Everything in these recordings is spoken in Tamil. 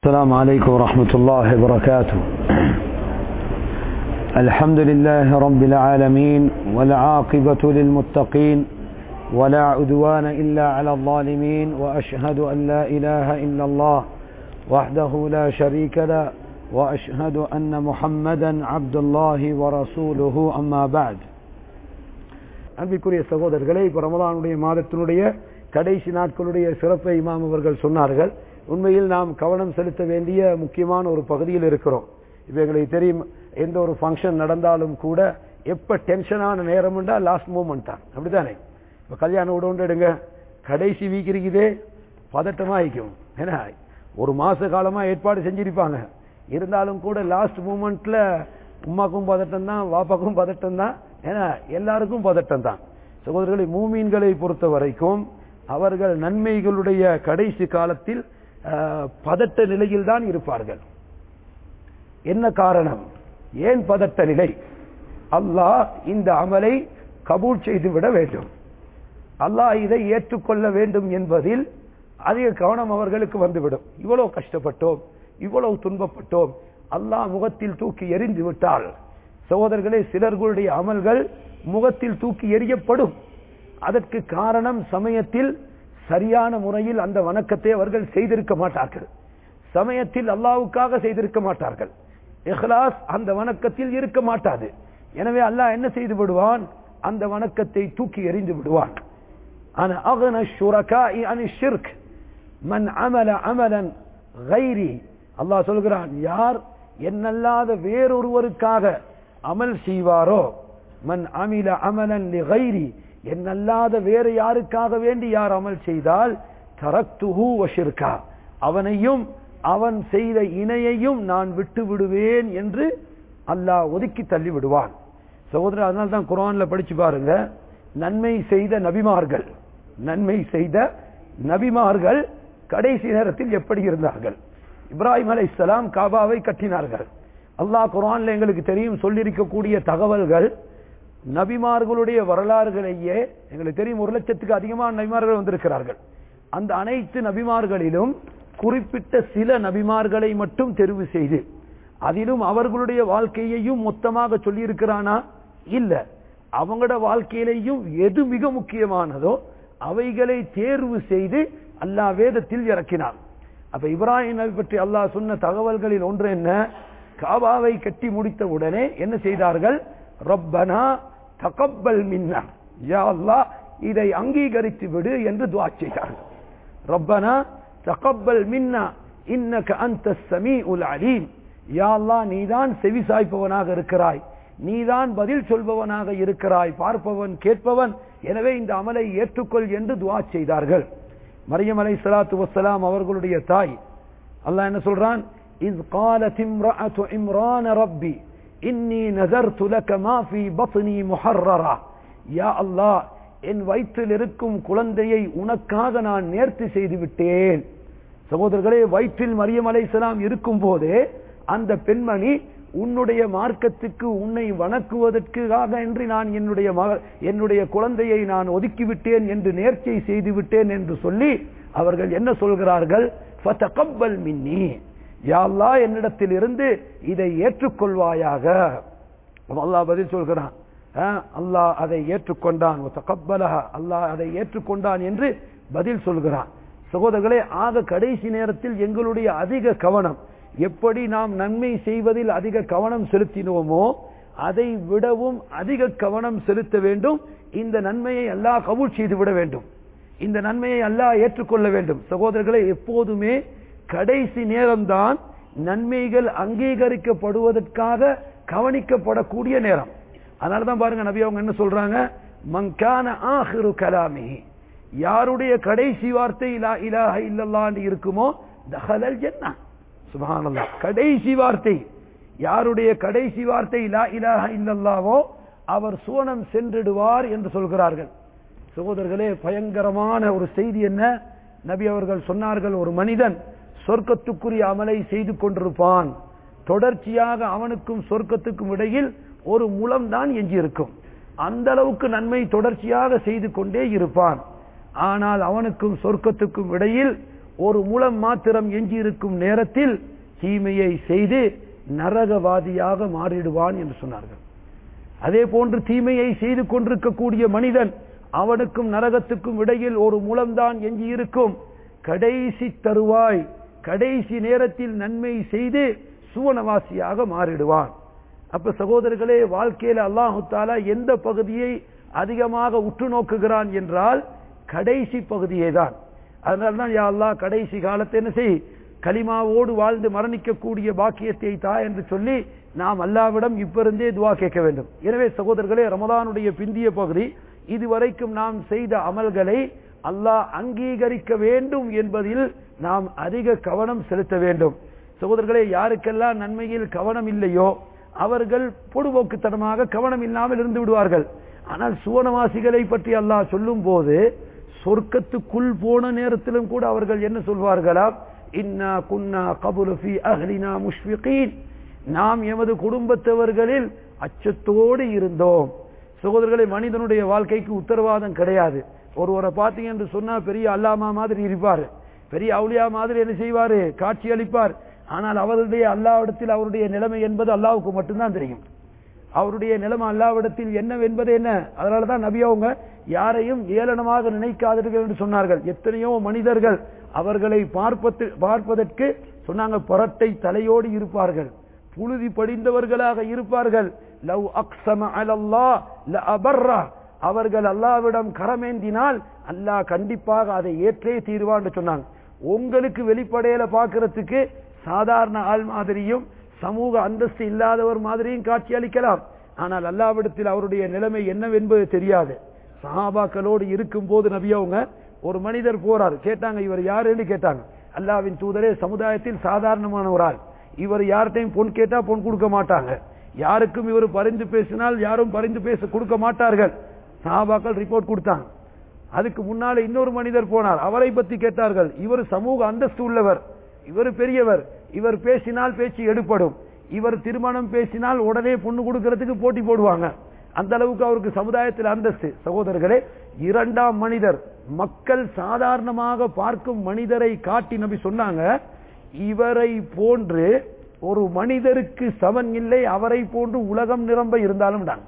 السلام عليكم ورحمة الله وبركاته الحمد لله رب العالمين والعاقبة للمتقين ولا عدوان إلا على الظالمين وأشهد أن لا إله إلا الله وحده لا شريك له وأشهد أن محمدا عبد الله ورسوله أما بعد அன்பிற்குரிய சகோதரர்களே இப்போ ரமதானுடைய மாதத்தினுடைய கடைசி நாட்களுடைய சிறப்பை இமாம் அவர்கள் சொன்னார்கள் உண்மையில் நாம் கவனம் செலுத்த வேண்டிய முக்கியமான ஒரு பகுதியில் இருக்கிறோம் இப்போ எங்களுக்கு தெரியும் எந்த ஒரு ஃபங்க்ஷன் நடந்தாலும் கூட எப்ப டென்ஷனான நேரம் லாஸ்ட் மூமெண்ட் தான் அப்படித்தானே இப்போ கல்யாணம் விட எடுங்க கடைசி வீக் இருக்குதே பதட்டமா ஆயிக்கும் ஏன்னா ஒரு மாச காலமா ஏற்பாடு செஞ்சிருப்பாங்க இருந்தாலும் கூட லாஸ்ட் மூமெண்ட்ல உமாக்கும் பதட்டம் தான் வாப்பாக்கும் பதட்டம் தான் ஏன்னா எல்லாருக்கும் பதட்டம் தான் சகோதரர்களை மூமீன்களை பொறுத்த வரைக்கும் அவர்கள் நன்மைகளுடைய கடைசி காலத்தில் பதட்ட நிலையில் தான் இருப்பார்கள் என்ன காரணம் ஏன் பதட்ட நிலை அல்லாஹ் இந்த அமலை கபூல் செய்து விட வேண்டும் அல்லாஹ் இதை ஏற்றுக்கொள்ள வேண்டும் என்பதில் அதிக கவனம் அவர்களுக்கு வந்துவிடும் இவ்வளவு கஷ்டப்பட்டோம் இவ்வளவு துன்பப்பட்டோம் அல்லாஹ் முகத்தில் தூக்கி எரிந்து விட்டால் சகோதரர்களே சிலர்களுடைய அமல்கள் முகத்தில் தூக்கி எறியப்படும் அதற்கு காரணம் சமயத்தில் சரியான முறையில் அந்த வணக்கத்தை அவர்கள் செய்திருக்க மாட்டார்கள் சமயத்தில் அல்லாவுக்காக செய்திருக்க மாட்டார்கள் இஹ்லாஸ் அந்த வணக்கத்தில் இருக்க மாட்டாது எனவே அல்லாஹ் என்ன செய்து விடுவான் அந்த வணக்கத்தை தூக்கி எறிந்து விடுவான் மன் அமல அமலன் கைரி அல்லாஹ் சொல்கிறான் யார் என்னல்லாத வேறொருவருக்காக அமல் செய்வாரோ மன் அமில அமலன் கைரி என்னல்லாத வேறு யாருக்காக வேண்டி யார் அமல் செய்தால் தரத்துஹு வஷிர்கா அவனையும் அவன் செய்த இணையையும் நான் விட்டு விடுவேன் என்று அல்லாஹ் ஒதுக்கி தள்ளி விடுவான் சகோதரர் அதனால தான் குரான்ல படிச்சு பாருங்க நன்மை செய்த நபிமார்கள் நன்மை செய்த நபிமார்கள் கடைசி நேரத்தில் எப்படி இருந்தார்கள் இப்ராஹிம் அலை இஸ்லாம் காபாவை கட்டினார்கள் அல்லாஹ் குரான்ல எங்களுக்கு தெரியும் சொல்லியிருக்கக்கூடிய தகவல்கள் நபிமார்களுடைய வரலாறுகளையே எங்களுக்கு தெரியும் ஒரு லட்சத்துக்கு அதிகமான நபிமார்கள் வந்திருக்கிறார்கள் அந்த அனைத்து நபிமார்களிலும் குறிப்பிட்ட சில நபிமார்களை மட்டும் தெரிவு செய்து அதிலும் அவர்களுடைய வாழ்க்கையையும் மொத்தமாக சொல்லி இருக்கிறானா இல்ல அவங்களோட வாழ்க்கையிலையும் எது மிக முக்கியமானதோ அவைகளை தேர்வு செய்து அல்லாஹ் வேதத்தில் இறக்கினான் அப்ப இப்ராஹிம் நபி பற்றி அல்லாஹ் சொன்ன தகவல்களில் ஒன்று என்ன காபாவை கட்டி முடித்த உடனே என்ன செய்தார்கள் ரப்பனா தகப்பல் மின்னா யா அல்லாஹ் இதை அங்கீகரித்து விடு என்று துவா செய்தார்கள் ரப்பனா தகப்பல் மின்னா இன்னக அந்த சமீ உல் அலீம் யா அல்லாஹ் நீதான் செவி சாய்ப்பவனாக இருக்கிறாய் நீதான் பதில் சொல்பவனாக இருக்கிறாய் பார்ப்பவன் கேட்பவன் எனவே இந்த அமலை ஏற்றுக்கொள் என்று துவா செய்தார்கள் மரியம் அலை சலாத்து வசலாம் அவர்களுடைய தாய் அல்லாஹ் என்ன சொல்றான் إذ قالت امرأة عمران ربي إني نذرت لك ما في بطني محررة يا الله என் வயிற்றில் இருக்கும் குழந்தையை உனக்காக நான் நேர்த்தி செய்து விட்டேன் சகோதரர்களே வயிற்றில் மரியம் அலைசலாம் இருக்கும் போதே அந்த பெண்மணி உன்னுடைய மார்க்கத்துக்கு உன்னை வணக்குவதற்காக என்று நான் என்னுடைய என்னுடைய குழந்தையை நான் ஒதுக்கிவிட்டேன் என்று நேர்ச்சை செய்து விட்டேன் என்று சொல்லி அவர்கள் என்ன சொல்கிறார்கள் மின்னி யாழ்லா என்னிடத்தில் இருந்து இதை ஏற்றுக்கொள்வாயாக அல்லாஹ் பதில் சொல்கிறான் அல்லாஹ் அதை ஏற்றுக்கொண்டான் அல்லாஹ் அதை ஏற்றுக்கொண்டான் என்று பதில் சொல்கிறான் சகோதரர்களே ஆக கடைசி நேரத்தில் எங்களுடைய அதிக கவனம் எப்படி நாம் நன்மை செய்வதில் அதிக கவனம் செலுத்தினோமோ அதை விடவும் அதிக கவனம் செலுத்த வேண்டும் இந்த நன்மையை அல்லாஹ் கபூல் செய்து விட வேண்டும் இந்த நன்மையை அல்லாஹ் ஏற்றுக்கொள்ள வேண்டும் சகோதரர்களை எப்போதுமே கடைசி நேரம்தான் நன்மைகள் அங்கீகரிக்கப்படுவதற்காக கவனிக்கப்படக்கூடிய நேரம் அதனாலதான் பாருங்க நபி அவங்க என்ன சொல்றாங்க மங்கான ஆஹிரு கலாமி யாருடைய கடைசி வார்த்தை இலா இலாஹ இல்லல்லான்னு இருக்குமோ தஹலல் ஜன்னா சுபஹானல்லா கடைசி வார்த்தை யாருடைய கடைசி வார்த்தை இலா இலாஹ இல்லல்லாவோ அவர் சோனம் சென்றிடுவார் என்று சொல்கிறார்கள் சகோதரர்களே பயங்கரமான ஒரு செய்தி என்ன நபி அவர்கள் சொன்னார்கள் ஒரு மனிதன் சொர்க்கத்துக்குரிய அமலை செய்து கொண்டிருப்பான் தொடர்ச்சியாக அவனுக்கும் சொர்க்கத்துக்கும் இடையில் ஒரு முலம் தான் எஞ்சியிருக்கும் அந்த அளவுக்கு நன்மை தொடர்ச்சியாக செய்து கொண்டே இருப்பான் ஆனால் அவனுக்கும் சொர்க்கத்துக்கும் இடையில் ஒரு முலம் மாத்திரம் எஞ்சியிருக்கும் நேரத்தில் தீமையை செய்து நரகவாதியாக மாறிடுவான் என்று சொன்னார்கள் அதே போன்று தீமையை செய்து கொண்டிருக்கக்கூடிய மனிதன் அவனுக்கும் நரகத்துக்கும் இடையில் ஒரு முலம்தான் எஞ்சி இருக்கும் கடைசி தருவாய் கடைசி நேரத்தில் நன்மை செய்து சுவனவாசியாக மாறிடுவான் அப்ப சகோதரர்களே வாழ்க்கையில அல்லாஹு தாலா எந்த பகுதியை அதிகமாக உற்று நோக்குகிறான் என்றால் கடைசி பகுதியே தான் அதனால்தான் யா அல்லாஹ் கடைசி காலத்தை என்ன செய் கலிமாவோடு வாழ்ந்து மரணிக்கக்கூடிய பாக்கியத்தை தா என்று சொல்லி நாம் அல்லாவிடம் இப்பிருந்தே துவா கேட்க வேண்டும் எனவே சகோதரர்களே ரமதானுடைய பிந்திய பகுதி இதுவரைக்கும் நாம் செய்த அமல்களை அல்லாஹ் அங்கீகரிக்க வேண்டும் என்பதில் நாம் அதிக கவனம் செலுத்த வேண்டும் சகோதரர்களே யாருக்கெல்லாம் நன்மையில் கவனம் இல்லையோ அவர்கள் பொடுபோக்குத்தனமாக கவனம் இல்லாமல் இருந்து விடுவார்கள் ஆனால் சுவனவாசிகளை பற்றி அல்லாஹ் சொல்லும் போது சொர்க்கத்துக்குள் போன நேரத்திலும் கூட அவர்கள் என்ன சொல்வார்களாம் இன்னா குன்னா கபுலு ஃபி அஹ்லினா முஷ்ஃபிகீன் நாம் எமது குடும்பத்தவர்களில் அச்சத்தோடு இருந்தோம் சகோதரர்களை மனிதனுடைய வாழ்க்கைக்கு உத்தரவாதம் கிடையாது ஒருவரை பார்த்தீங்க என்று சொன்னா பெரிய அல்லாமா மாதிரி இருப்பார் பெரிய அவுளியா மாதிரி என்ன செய்வாரு காட்சி அளிப்பார் ஆனால் அவருடைய அல்லாவிடத்தில் அவருடைய நிலைமை என்பது அல்லாவுக்கு மட்டும்தான் தெரியும் அவருடைய நிலைமை அல்லாவிடத்தில் என்னவென்பது என்ன அதனால தான் நபி அவங்க யாரையும் ஏளனமாக நினைக்காதீர்கள் என்று சொன்னார்கள் எத்தனையோ மனிதர்கள் அவர்களை பார்ப்பது பார்ப்பதற்கு சொன்னாங்க பரட்டை தலையோடு இருப்பார்கள் புழுதி படிந்தவர்களாக இருப்பார்கள் லவ் அக்ஸம அலல்லா ல அபர்ரா அவர்கள் அல்லாவிடம் கரமேந்தினால் அல்லாஹ் கண்டிப்பாக அதை ஏற்றே தீர்வான்னு சொன்னாங்க உங்களுக்கு வெளிப்படையில பார்க்கறதுக்கு சாதாரண ஆள் மாதிரியும் சமூக அந்தஸ்து இல்லாதவர் மாதிரியும் காட்சி அளிக்கலாம் ஆனால் அல்லாவிடத்தில் அவருடைய நிலைமை என்னவென்பது தெரியாது சஹாபாக்களோடு இருக்கும் போது நபியவங்க ஒரு மனிதர் போறார் கேட்டாங்க இவர் யாருன்னு கேட்டாங்க அல்லாவின் தூதரே சமுதாயத்தில் சாதாரணமான ஒரு ஆள் இவர் யார்கிட்டையும் பொன் கேட்டா பொன் கொடுக்க மாட்டாங்க யாருக்கும் இவர் பரிந்து பேசினால் யாரும் பரிந்து பேச கொடுக்க மாட்டார்கள் சஹாபாக்கள் ரிப்போர்ட் கொடுத்தாங்க அதுக்கு முன்னால இன்னொரு மனிதர் போனார் அவரை பத்தி கேட்டார்கள் இவர் சமூக அந்தஸ்து உள்ளவர் இவர் பெரியவர் இவர் பேசினால் பேச்சு எடுப்படும் இவர் திருமணம் பேசினால் உடனே பொண்ணு கொடுக்கறதுக்கு போட்டி போடுவாங்க அந்த அளவுக்கு அவருக்கு சமுதாயத்தில் அந்தஸ்து சகோதரர்களே இரண்டாம் மனிதர் மக்கள் சாதாரணமாக பார்க்கும் மனிதரை காட்டி நபி சொன்னாங்க இவரை போன்று ஒரு மனிதருக்கு சமன் இல்லை அவரை போன்று உலகம் நிரம்ப இருந்தாலும் தான்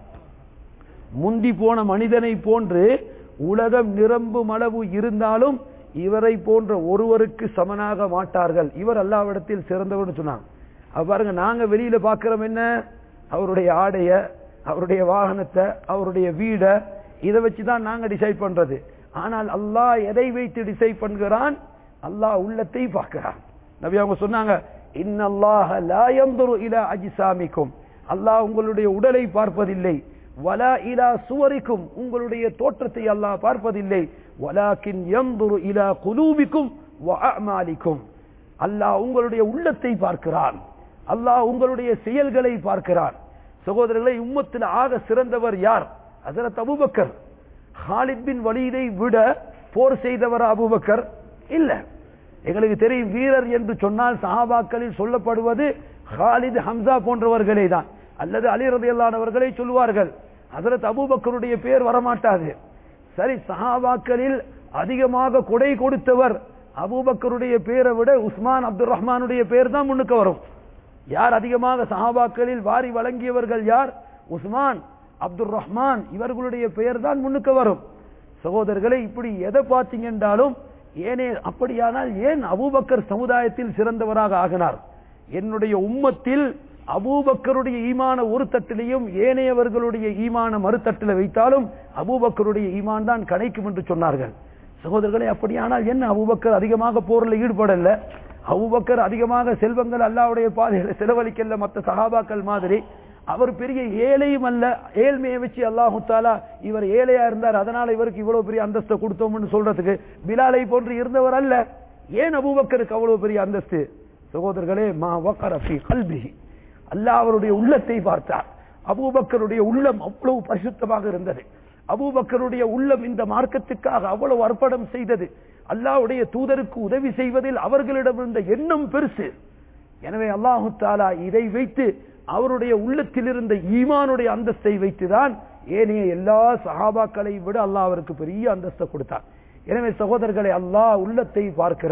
முந்தி போன மனிதனை போன்று உலகம் நிரம்பும் அளவு இருந்தாலும் இவரை போன்ற ஒருவருக்கு சமனாக மாட்டார்கள் இவர் அல்லாவிடத்தில் சிறந்தவர்னு சொன்னாங்க அப்ப பாருங்க நாங்க வெளியில பாக்குறோம் என்ன அவருடைய ஆடைய அவருடைய வாகனத்தை அவருடைய வீட இதை வச்சுதான் நாங்க டிசைட் பண்றது ஆனால் அல்லாஹ் எதை வைத்து டிசைட் பண்ணுகிறான் அல்லாஹ் உள்ளத்தை பார்க்கிறான் நபி அவங்க சொன்னாங்க இன்னல்லாஹ லா யன்துரு இலா அஜ்சாமிக்கும் அல்லாஹ் உங்களுடைய உடலை பார்ப்பதில்லை வலா இலா சுவரிக்கும் உங்களுடைய தோற்றத்தை அல்லாஹ் பார்ப்பதில்லை வலாக்கின் யன்துரு இலா குலூபிக்கும் வ அஅமாலிக்கும் அல்லாஹ் உங்களுடைய உள்ளத்தை பார்க்கிறான் அல்லாஹ் உங்களுடைய செயல்களை பார்க்கிறான் சகோதரர்களை உம்மத்தில் ஆக சிறந்தவர் யார் ஹசரத் அபூபக்கர் ஹாலித் பின் வலீதை விட போர் செய்தவர் அபூபக்கர் இல்ல எங்களுக்கு தெரியும் வீரர் என்று சொன்னால் சஹாபாக்களில் சொல்லப்படுவது ஹாலித் ஹம்சா போன்றவர்களே தான் அல்லது அலி ரதியல்லானவர்களை சொல்லுவார்கள் ஹசரத் அபூபக்கருடைய பேர் வரமாட்டாது சரி சஹாபாக்களில் அதிகமாக கொடை கொடுத்தவர் அபூபக்கருடைய பேரை விட உஸ்மான் அப்துல் ரஹ்மானுடைய பேர் தான் முன்னுக்கு வரும் யார் அதிகமாக சஹாபாக்களில் வாரி வழங்கியவர்கள் யார் உஸ்மான் அப்துல் ரஹ்மான் இவர்களுடைய பெயர் தான் முன்னுக்கு வரும் சகோதரர்களை இப்படி எதை பார்த்தீங்க என்றாலும் ஏனே அப்படியானால் ஏன் அபூபக்கர் சமுதாயத்தில் சிறந்தவராக ஆகினார் என்னுடைய உம்மத்தில் அபூபக்கருடைய ஈமான ஒரு தட்டிலையும் ஏனையவர்களுடைய ஈமான மறுத்தட்டில் வைத்தாலும் அபூபக்கருடைய ஈமான் தான் கணைக்கும் என்று சொன்னார்கள் சகோதரர்களே அப்படியானால் என்ன அபூபக்கர் அதிகமாக போரில் ஈடுபடல அபூபக்கர் அதிகமாக செல்வங்கள் அல்லாவுடைய பாதையில் செலவழிக்கல மற்ற சகாபாக்கள் மாதிரி அவர் பெரிய ஏழையும் அல்ல ஏழ்மையை வச்சு அல்லாஹு தாலா இவர் ஏழையா இருந்தார் அதனால இவருக்கு இவ்வளவு பெரிய அந்தஸ்தை கொடுத்தோம்னு சொல்றதுக்கு பிலாலை போன்று இருந்தவர் அல்ல ஏன் அபூபக்கருக்கு அவ்வளவு பெரிய அந்தஸ்து சகோதரர்களே மா வக்கரஃபி கல்பிஹி அல்லாஹ் அவருடைய உள்ளத்தை பார்த்தார் அபூபக்கருடைய உள்ளம் அவ்வளவு பரிசுத்தமாக இருந்தது அபூபக்கருடைய உள்ளம் இந்த மார்க்கத்துக்காக அவ்வளவு அர்ப்பணம் செய்தது அல்லாஹ்வுடைய தூதருக்கு உதவி செய்வதில் அவர்களிடம் இருந்த எண்ணம் பெருசு எனவே அல்லாஹு தாலா இதை வைத்து அவருடைய உள்ளத்தில் இருந்த ஈமானுடைய அந்தஸ்தை வைத்துதான் ஏனைய எல்லா சஹாபாக்களை விட அல்லாஹ் அவருக்கு பெரிய அந்தஸ்தை கொடுத்தார் எனவே சகோதரர்களை அல்லாஹ் உள்ளத்தை பார்க்கிறான்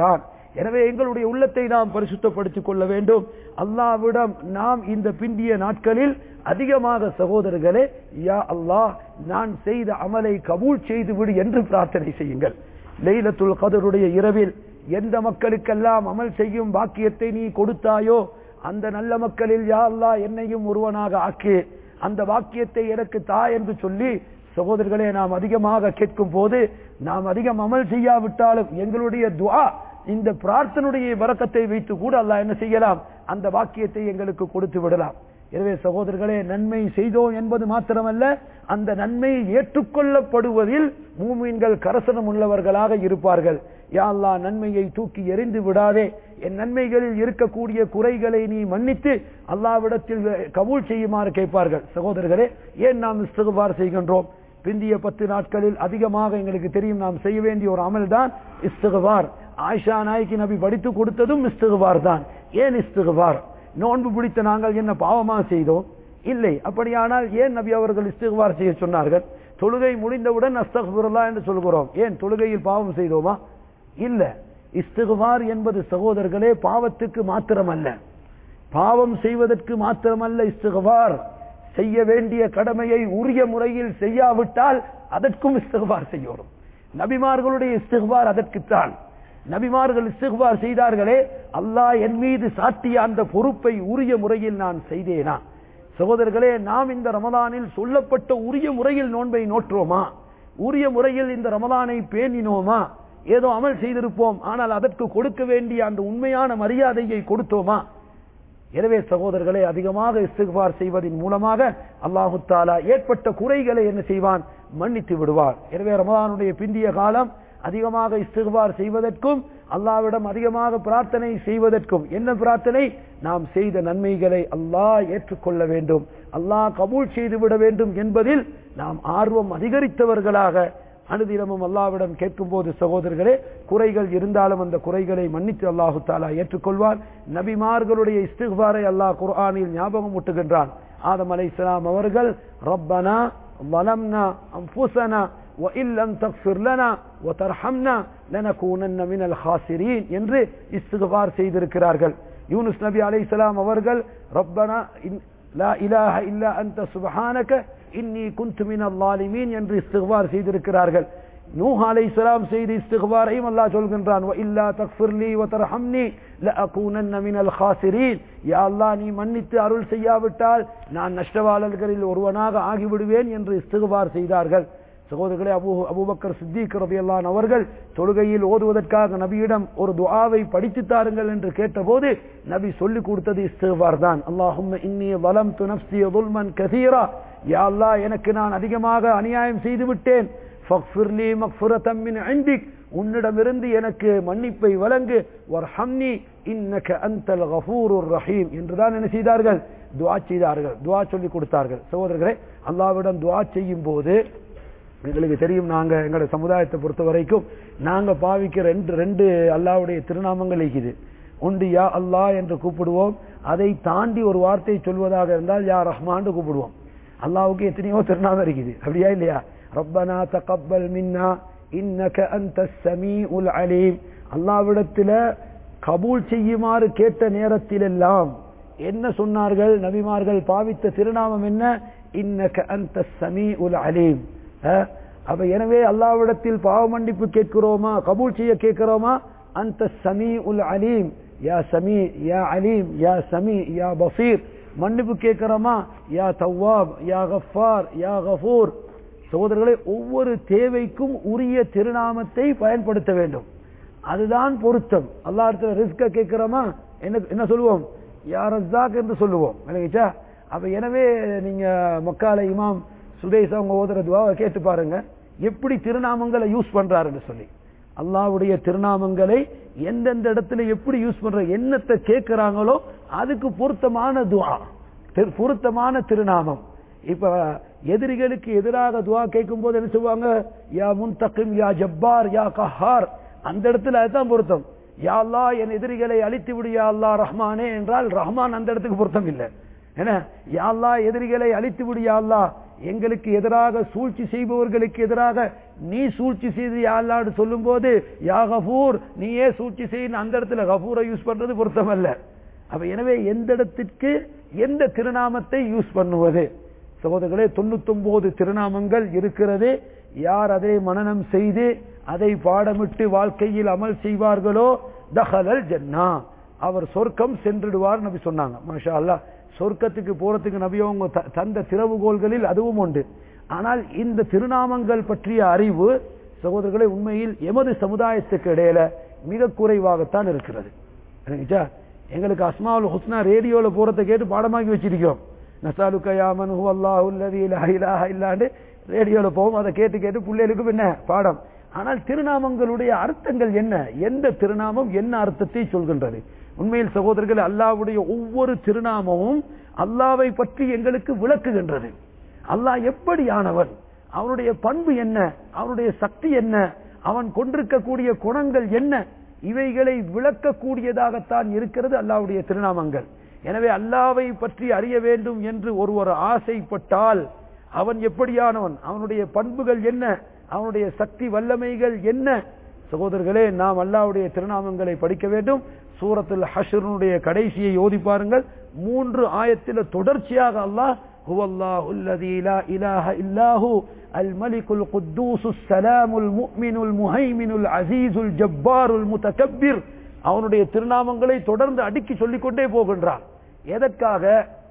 எனவே எங்களுடைய உள்ளத்தை நாம் பரிசுத்தப்படுத்திக் கொள்ள வேண்டும் அல்லாவிடம் நாம் இந்த பிந்திய நாட்களில் அதிகமாக சகோதரர்களே யா அல்லாஹ் நான் செய்த அமலை கபூல் செய்து விடு என்று பிரார்த்தனை செய்யுங்கள் லைலத்துல் கதருடைய இரவில் எந்த மக்களுக்கெல்லாம் அமல் செய்யும் பாக்கியத்தை நீ கொடுத்தாயோ அந்த நல்ல மக்களில் யா அல்லாஹ் என்னையும் ஒருவனாக ஆக்கு அந்த வாக்கியத்தை எனக்கு தா என்று சொல்லி சகோதரர்களே நாம் அதிகமாக கேட்கும் போது நாம் அதிகம் அமல் செய்யாவிட்டாலும் எங்களுடைய துஆ இந்த பிரார்த்தனுடைய வரக்கத்தை வைத்து கூட அல்லாஹ் என்ன செய்யலாம் அந்த வாக்கியத்தை எங்களுக்கு கொடுத்து விடலாம் எனவே சகோதரர்களே நன்மை செய்தோம் என்பது மாத்திரமல்ல அந்த நன்மை ஏற்றுக்கொள்ளப்படுவதில் மூமீன்கள் கரசனம் உள்ளவர்களாக இருப்பார்கள் யா அல்லாஹ் நன்மையை தூக்கி எறிந்து விடாதே என் நன்மைகளில் இருக்கக்கூடிய குறைகளை நீ மன்னித்து அல்லாவிடத்தில் கபூல் செய்யுமாறு கேட்பார்கள் சகோதரர்களே ஏன் நாம் இஸ்திகுபார் செய்கின்றோம் பிந்திய பத்து நாட்களில் அதிகமாக எங்களுக்கு தெரியும் நாம் செய்ய வேண்டிய ஒரு அமல் தான் இஸ்திகுபார் ஆயிஷா நாய்க்கு நபி படித்து கொடுத்ததும் இஸ்திகுபார் தான் ஏன் இஸ்திகுபார் நோன்பு பிடித்த நாங்கள் என்ன பாவமா செய்தோம் இல்லை அப்படியானால் ஏன் நபி அவர்கள் இஸ்திகுபார் செய்ய சொன்னார்கள் தொழுகை முடிந்தவுடன் அஸ்தகுல்லா என்று சொல்கிறோம் ஏன் தொழுகையில் பாவம் செய்தோமா இல்ல இஸ்திகுபார் என்பது சகோதரர்களே பாவத்துக்கு மாத்திரமல்ல பாவம் செய்வதற்கு மாத்திரமல்ல இஸ்திகுபார் செய்ய வேண்டிய கடமையை உரிய முறையில் செய்யாவிட்டால் அதற்கும் இஸ்திகுபார் செய்யணும் நபிமார்களுடைய இஸ்திகுபார் அதற்குத்தான் நபிமார்கள் இஸ்திகுபார் செய்தார்களே அல்லாஹ் என் மீது சாட்டிய அந்த பொறுப்பை உரிய முறையில் நான் செய்தேனா சகோதரர்களே நாம் இந்த ரமதானில் சொல்லப்பட்ட உரிய முறையில் நோன்பை நோற்றோமா உரிய முறையில் இந்த ரமதானை பேணினோமா ஏதோ அமல் செய்திருப்போம் ஆனால் அதற்கு கொடுக்க வேண்டிய அந்த உண்மையான மரியாதையை கொடுத்தோமா எனவே சகோதரர்களை அதிகமாக இஸ்திகுபார் செய்வதன் மூலமாக அல்லாஹு தாலா ஏற்பட்ட குறைகளை என்ன செய்வான் மன்னித்து விடுவார் எனவே ரமதானுடைய பிந்திய காலம் அதிகமாக இஸ்திகுபார் செய்வதற்கும் அல்லாவிடம் அதிகமாக பிரார்த்தனை செய்வதற்கும் என்ன பிரார்த்தனை நாம் செய்த நன்மைகளை அல்லாஹ் ஏற்றுக்கொள்ள வேண்டும் அல்லாஹ் கபூல் செய்து விட வேண்டும் என்பதில் நாம் ஆர்வம் அதிகரித்தவர்களாக அனுதினமும் அல்லாவிடம் கேட்கும் போது சகோதரர்களே குறைகள் இருந்தாலும் அந்த குறைகளை மன்னித்து அல்லாஹு தாலா ஏற்றுக்கொள்வார் நபிமார்களுடைய இஸ்திகுபாரை அல்லாஹ் குர்ஆனில் ஞாபகம் ஊட்டுகின்றான் ஆதம் அலை அவர்கள் ரப்பனா வலம்னா அம்புசனா وَإِن لَّمْ تَغْفِرْ لَنَا وَتَرْحَمْنَا لَنَكُونَنَّ مِنَ الْخَاسِرِينَ என்று இஸ்திகுபார் செய்திருக்கிறார்கள் யூனுஸ் நபி அலைஹிஸ்ஸலாம் அவர்கள் ரப்பனா லா இலாஹ இல்லா அன்த சுப்ஹானக இன்னி குன்து மினல் லாலிமீன் என்று இஸ்திகுபார் செய்திருக்கிறார்கள் நூஹ் அலைஹிஸ்ஸலாம் செய்த இஸ்திகுபாரையும் அல்லாஹ் சொல்கின்றான் வ இல்லா தக்ஃபிர்லி வ தர்ஹம்னி லஅகூனன்ன மினல் காசிரீன் யா அல்லாஹ் நீ மன்னித்து அருள் செய்யாவிட்டால் நான் நஷ்டவாளர்களில் ஒருவனாக ஆகிவிடுவேன் என்று இஸ்திகுபார் செய்தார்கள் சகோதரர்களே அபு அபுபக்கர் சித்திக் ரபியல்லான் அவர்கள் தொழுகையில் ஓதுவதற்காக நபியிடம் ஒரு துஆவை படித்து தாருங்கள் என்று கேட்டபோது நபி சொல்லிக் கொடுத்தது இஸ்திகுபார் தான் அல்லாஹும்ம இன்னி வலம் துனப்சி துல்மன் கதீரா யா அல்லாஹ் எனக்கு நான் அதிகமாக அநியாயம் செய்து விட்டேன் ஃபக்ஃபிர்லி மக்ஃபிரதம் மின் இந்திக் உன்னிடமிருந்து எனக்கு மன்னிப்பை வழங்கு வர்ஹம்னி இன்னக அந்தல் கஃபூருர் ரஹீம் என்றுதான் என்ன செய்தார்கள் துஆ செய்தார்கள் துஆ சொல்லி கொடுத்தார்கள் சகோதரர்களே அல்லாஹ்விடம் துஆ செய்யும் போது எங்களுக்கு தெரியும் நாங்க எங்களோட சமுதாயத்தை பொறுத்த வரைக்கும் நாங்க பாவிக்க ரெண்டு ரெண்டு அல்லாவுடைய திருநாமங்கள் இருக்குது ஒன்று யா அல்லாஹ் என்று கூப்பிடுவோம் அதை தாண்டி ஒரு வார்த்தை சொல்வதாக இருந்தால் யா ரஹ்மான்னு கூப்பிடுவோம் அல்லாவுக்கு எத்தனையோ திருநாமம் இருக்குது அப்படியா இல்லையா ரப்பனா தகப்பல் மின்னா இன்னக அந்த சமீஉல் அலீம் அல்லாவிடத்துல கபூல் செய்யுமாறு கேட்ட நேரத்தில் எல்லாம் என்ன சொன்னார்கள் நபிமார்கள் பாவித்த திருநாமம் என்ன இன்னக அந்த சமீஉல் அலீம் அப்ப எனவே அல்லாவிடத்தில் பாவ மன்னிப்பு கேட்கிறோமா கபூல் செய்ய கேட்கிறோமா அந்த சமீ உல் அலீம் யா சமீ யா அலீம் யா சமீ யா பசீர் மன்னிப்பு கேட்கிறோமா யா தவ்வாப் யா கஃபார் யா கஃபூர் சகோதரர்களை ஒவ்வொரு தேவைக்கும் உரிய திருநாமத்தை பயன்படுத்த வேண்டும் அதுதான் பொருத்தம் அல்லா இடத்துல ரிஸ்க கேட்கிறோமா என்ன என்ன சொல்லுவோம் யா ரஸ்ஸாக் என்று சொல்லுவோம் விளங்கிச்சா அப்ப எனவே நீங்க மக்கால இமாம் சுதேஷ் அவங்க ஓதுற துவாவை கேட்டு பாருங்க எப்படி திருநாமங்களை யூஸ் பண்றாருன்னு சொல்லி அல்லாவுடைய திருநாமங்களை எந்தெந்த இடத்துல எப்படி யூஸ் பண்ற என்னத்தை கேட்கிறாங்களோ அதுக்கு பொருத்தமான துவா பொருத்தமான திருநாமம் இப்ப எதிரிகளுக்கு எதிராக துவா கேட்கும் போது என்ன சொல்லுவாங்க யா முன்தகிம் யா ஜப்பார் யா கஹார் அந்த இடத்துல அதுதான் பொருத்தம் யா அல்லா என் எதிரிகளை அழித்து விடு யா அல்லா ரஹ்மானே என்றால் ரஹ்மான் அந்த இடத்துக்கு பொருத்தம் இல்லை என்ன யா அல்லா எதிரிகளை அழித்து விடு யா அல்லா எங்களுக்கு எதிராக சூழ்ச்சி செய்பவர்களுக்கு எதிராக நீ சூழ்ச்சி செய்து யாழ்லாடு சொல்லும் போது யா கபூர் நீயே சூழ்ச்சி செய்யணும் அந்த இடத்துல கபூரை யூஸ் பண்றது பொருத்தமல்ல அப்ப எனவே எந்த இடத்திற்கு எந்த திருநாமத்தை யூஸ் பண்ணுவது சகோதரர்களே தொண்ணூத்தொன்பது திருநாமங்கள் இருக்கிறது யார் அதை மனனம் செய்து அதை பாடமிட்டு வாழ்க்கையில் அமல் செய்வார்களோ தஹலல் ஜன்னா அவர் சொர்க்கம் சென்றுடுவார் நபி சொன்னாங்க மாஷா அல்லா சொர்க்கத்துக்கு போறதுக்கு நபி அவங்க த- தந்த திறவுகோள்களில் அதுவும் உண்டு ஆனால் இந்த திருநாமங்கள் பற்றிய அறிவு சகோதரர்களே உண்மையில் எமது சமுதாயத்துக்கு இடையில மிக குறைவாகத்தான் இருக்கிறது சரிங்களா? எங்களுக்கு அஸ்மாவுல் ஹுஸ்னா ரேடியோல போறதை கேட்டு பாடமாக்கி வச்சிருக்கோம் நசாலுக்க யாமன் ஹு அல்லாஹு அல்லதி லா இலாஹ இல்லாண்டு ரேடியோல போவோம் அதை கேட்டு கேட்டு பிள்ளைகளுக்கும் என்ன பாடம் ஆனால் திருநாமங்களுடைய அர்த்தங்கள் என்ன எந்த திருநாமம் என்ன அர்த்தத்தை சொல்கின்றது உண்மையில் சகோதரர்கள் அல்லாஹ்வுடைய ஒவ்வொரு திருநாமமும் அல்லாவை பற்றி எங்களுக்கு விளக்குகின்றது அல்லாஹ் எப்படியானவன் அவனுடைய பண்பு என்ன அவனுடைய சக்தி என்ன அவன் கொண்டிருக்கக்கூடிய குணங்கள் என்ன இவைகளை விளக்கக்கூடியதாகத்தான் இருக்கிறது அல்லாஹ்வுடைய திருநாமங்கள் எனவே அல்லாவை பற்றி அறிய வேண்டும் என்று ஒருவர் ஆசைப்பட்டால் அவன் எப்படியானவன் அவனுடைய பண்புகள் என்ன அவனுடைய சக்தி வல்லமைகள் என்ன சகோதரர்களே நாம் அல்லாஹ்வுடைய திருநாமங்களை படிக்க வேண்டும் சூரத்துல் ஹஷ்ருடைய கடைசியை ஓதி பாருங்கள் மூன்று ஆயத்தில் தொடர்ச்சியாக அல்லாஹ் هو الله الذي لا إله إلا هو الملك القدوس السلام المؤمن المهيمن العزيز الجبار المتكبر அவனுடைய திருநாமங்களை தொடர்ந்து அடுக்கி சொல்லிக் கொண்டே போகின்றான் எதற்காக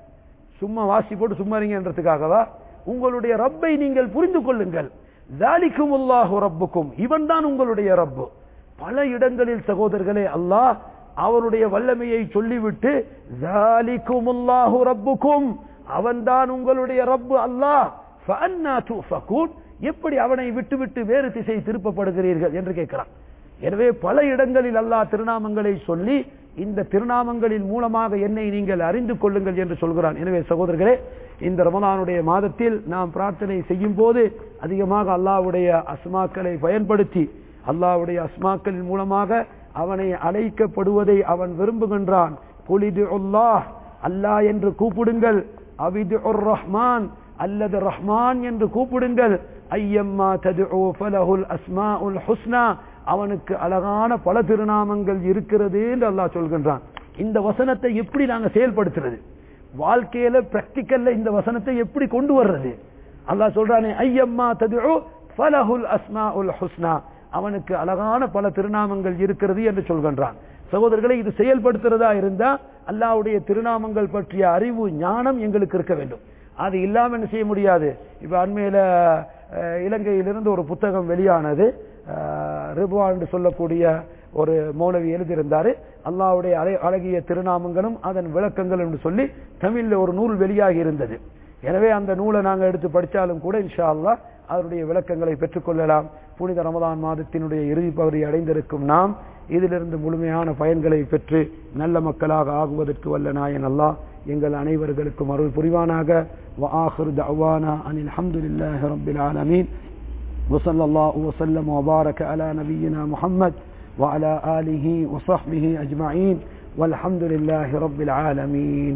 சும்மா வாசி போட்டு சும்மா இருங்கன்றதுக்காகவா உங்களுடைய ரப்பை நீங்கள் புரிந்து கொள்ளுங்கள் ஜாலிக்கும் அல்லாஹு ரப்புக்கும் இவன் தான் உங்களுடைய ரப்பு பல இடங்களில் சகோதரர்களே அல்லாஹ் அவனுடைய வல்லமையை சொல்லிவிட்டு ஜாலிக்கும் அல்லாஹு ரப்புக்கும் அவன்தான் உங்களுடைய ரப்பு அல்லாஹ் ஃபஅன்னா துஃபகூன் எப்படி அவனை விட்டுவிட்டு வேறு திசை திருப்பப்படுகிறீர்கள் என்று கேட்கிறான் எனவே பல இடங்களில் அல்லாஹ் திருநாமங்களை சொல்லி இந்த திருநாமங்களின் மூலமாக என்னை நீங்கள் அறிந்து கொள்ளுங்கள் என்று சொல்கிறான் எனவே சகோதரர்களே இந்த ரமலானுடைய மாதத்தில் நாம் பிரார்த்தனை செய்யும் போது அதிகமாக அல்லாஹ்வுடைய அஸ்மாக்களை பயன்படுத்தி அல்லாஹ்வுடைய அஸ்மாக்களின் மூலமாக அவனை அழைக்கப்படுவதை அவன் விரும்புகின்றான் குலிது அல்லாஹ் அல்லாஹ் என்று கூப்பிடுங்கள் அவிது ரஹ்மான் அல்லது ரஹ்மான் என்று கூப்பிடுங்கள் ஐயம்மா ததுஉ ஃபலஹுல் அஸ்மாஉல் ஹுஸ்னா அவனுக்கு அழகான பல திருநாமங்கள் இருக்கிறது என்று அல்லாஹ் சொல்கின்றான் இந்த வசனத்தை எப்படி நாங்க செயல்படுத்துறது வாழ்க்கையில பிராக்டிக்கல்ல இந்த வசனத்தை எப்படி கொண்டு வர்றது அல்லாஹ் சொல்றானே ஐயம்மா ததுஉ ஃபலஹுல் அஸ்மாஉல் ஹுஸ்னா அவனுக்கு அழகான பல திருநாமங்கள் இருக்கிறது என்று சொல்கின்றான் சகோதரர்களை இது செயல்படுத்துறதா இருந்தா அல்லாஹ்வுடைய திருநாமங்கள் பற்றிய அறிவு ஞானம் எங்களுக்கு இருக்க வேண்டும் அது இல்லாம என்ன செய்ய முடியாது இப்ப அண்மையில அஹ், இலங்கையிலிருந்து ஒரு புத்தகம் வெளியானது அஹ், ரிப்வான் என்று சொல்லக்கூடிய ஒரு மௌலவி எழுதியிருந்தாரு அல்லாஹ்வுடைய அழ- அழகிய திருநாமங்களும் அதன் விளக்கங்கள் என்று சொல்லி தமிழ்ல ஒரு நூல் வெளியாகி இருந்தது எனவே அந்த நூலை நாங்க எடுத்து படிச்சாலும் கூட இன்ஷா அல்லாஹ் அதனுடைய விளக்கங்களை பெற்றுக்கொள்ளலாம் புனித ரமதான் மாதத்தினுடைய இறுதி பகுதியை அடைந்திருக்கும் நாம் இதிலிருந்து முழுமையான பயன்களை பெற்று நல்ல மக்களாக ஆகுவதற்கு வல்ல நாயன் அல்லாஹ் எங்கள் அனைவர்களுக்கும் அருள் புரிவானாக وآخر دعوانا أن الحمد لله رب العالمين وصلى الله وسلم وبارك على نبينا محمد وعلى آله وصحبه أجمعين والحمد لله رب العالمين